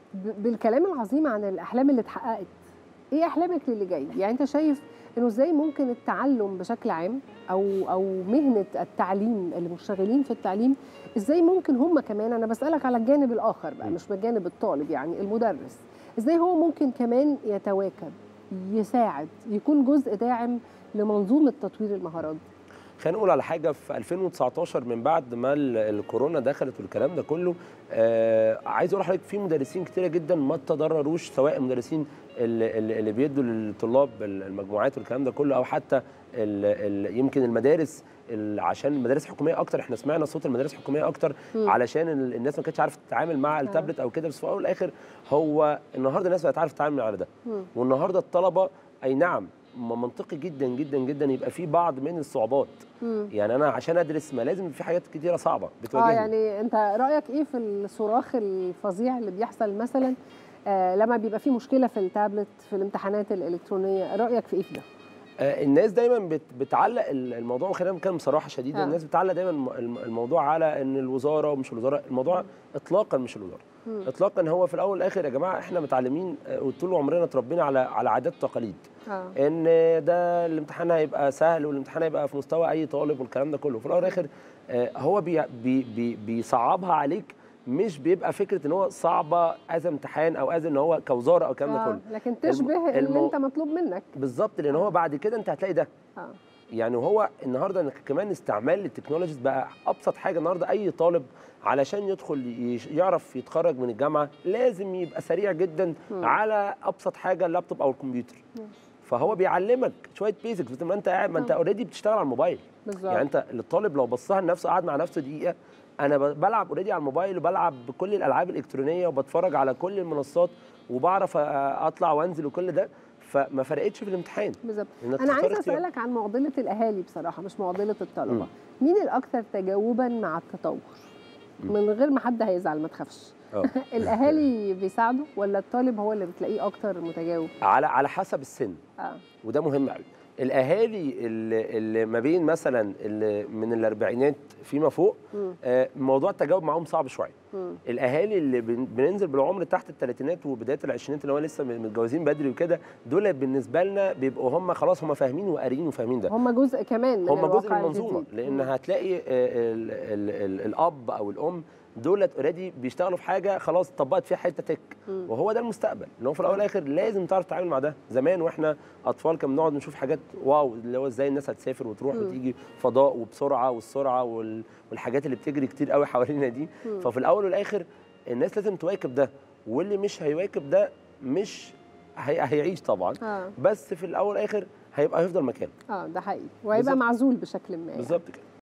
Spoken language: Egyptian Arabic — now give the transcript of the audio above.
ب- بالكلام العظيم عن الاحلام اللي اتحققت ايه احلامك للي جاي يعني انت شايف انه ازاي ممكن التعلم بشكل عام او او مهنه التعليم اللي مشتغلين في التعليم ازاي ممكن هم كمان انا بسالك على الجانب الاخر بقى م. مش بجانب الطالب يعني المدرس ازاي هو ممكن كمان يتواكب يساعد يكون جزء داعم لمنظومه تطوير المهارات دي خلينا نقول على حاجه في 2019 من بعد ما ال- الكورونا دخلت والكلام ده كله آه عايز اقول لحضرتك في مدرسين كتيره جدا ما تضرروش سواء المدرسين اللي, اللي اللي بيدوا للطلاب المجموعات والكلام ده كله او حتى ال ال يمكن المدارس ال- عشان المدارس الحكوميه اكتر احنا سمعنا صوت المدارس الحكوميه اكتر مم. علشان ال- الناس ما كانتش عارفه تتعامل مع التابلت او كده بس في الاول والاخر هو النهارده الناس بقت عارفه تتعامل على ده مم. والنهارده الطلبه اي نعم م- منطقي جدا جدا جدا يبقى في بعض من الصعوبات مم. يعني انا عشان ادرس ما لازم في حاجات كتيره صعبه اه بتواجهني يعني انت رايك ايه في الصراخ الفظيع اللي بيحصل مثلا آه لما بيبقى في مشكله في التابلت في الامتحانات الالكترونيه رايك في ايه في ده آه، الناس دايما بت بتعلق ال- الموضوع وخلينا نتكلم بصراحه شديده آه. الناس بتعلق دايما الم- الم- الموضوع على ان الوزاره ومش الوزاره الموضوع اطلاقا مش الوزاره مم. اطلاقا هو في الاول والاخر يا جماعه احنا متعلمين آه، وطول عمرنا اتربينا على على عادات وتقاليد اه ان ده الامتحان هيبقى سهل والامتحان هيبقى في مستوى اي طالب والكلام ده كله في الاول والاخر آه، هو بي بي بي بيصعبها عليك مش بيبقى فكره ان هو صعبه از امتحان او از ان هو كوزاره او الكلام ده آه، كله لكن تشبه اللي المو- انت مطلوب منك بالظبط لان هو بعد كده انت هتلاقي ده اه يعني هو النهارده انك كمان استعمال التكنولوجيز بقى ابسط حاجه النهارده اي طالب علشان يدخل يش- يعرف يتخرج من الجامعه لازم يبقى سريع جدا مم. على ابسط حاجه اللابتوب او الكمبيوتر ماشي. فهو بيعلمك شويه بيزكس بس ما انت قاعد ما انت آه. اوريدي بتشتغل على الموبايل بالظبط يعني انت الطالب لو بصها لنفسه قعد مع نفسه دقيقه انا ب- بلعب اوريدي على الموبايل وبلعب بكل الالعاب الالكترونيه وبتفرج على كل المنصات وبعرف أ- اطلع وانزل وكل ده فما فرقتش في الامتحان بالظبط إنك انا تختار عايزه اختيار. اسالك عن معضله الاهالي بصراحه مش معضله الطلبه مم. مين الاكثر تجاوبا مع التطور مم. من غير ما حد هيزعل ما تخافش اه الاهالي بيساعدوا ولا الطالب هو اللي بتلاقيه اكتر متجاوب على على حسب السن اه وده مهم قوي الاهالي اللي, اللي ما بين مثلا اللي من الاربعينات فيما فوق مم. آه، موضوع التجاوب معاهم صعب شويه مم. الاهالي اللي بن- بننزل بالعمر تحت الثلاثينات وبدايه العشرينات اللي هو لسه متجوزين بدري وكده دول بالنسبه لنا بيبقوا هم خلاص هم فاهمين وقاريين وفاهمين ده هم جزء كمان من هم جزء من الواقع المنظومه الجديد. لان مم. هتلاقي آه، ال ال ال الاب او الام دولت اوريدي بيشتغلوا في حاجه خلاص طبقت فيها حته تك مم. وهو ده المستقبل ان هو في الاول والاخر لازم تعرف تتعامل مع ده زمان واحنا اطفال كنا بنقعد نشوف حاجات واو اللي هو ازاي الناس هتسافر وتروح مم. وتيجي فضاء وبسرعه والسرعه وال- والحاجات اللي بتجري كتير قوي حوالينا دي مم. ففي الاول والاخر الناس لازم تواكب ده واللي مش هيواكب ده مش هي... هيعيش طبعا اه بس في الاول والاخر هيبقى هيفضل مكانه اه ده حقيقي وهيبقى بالظبط. معزول بشكل ما يعني. بالظبط كده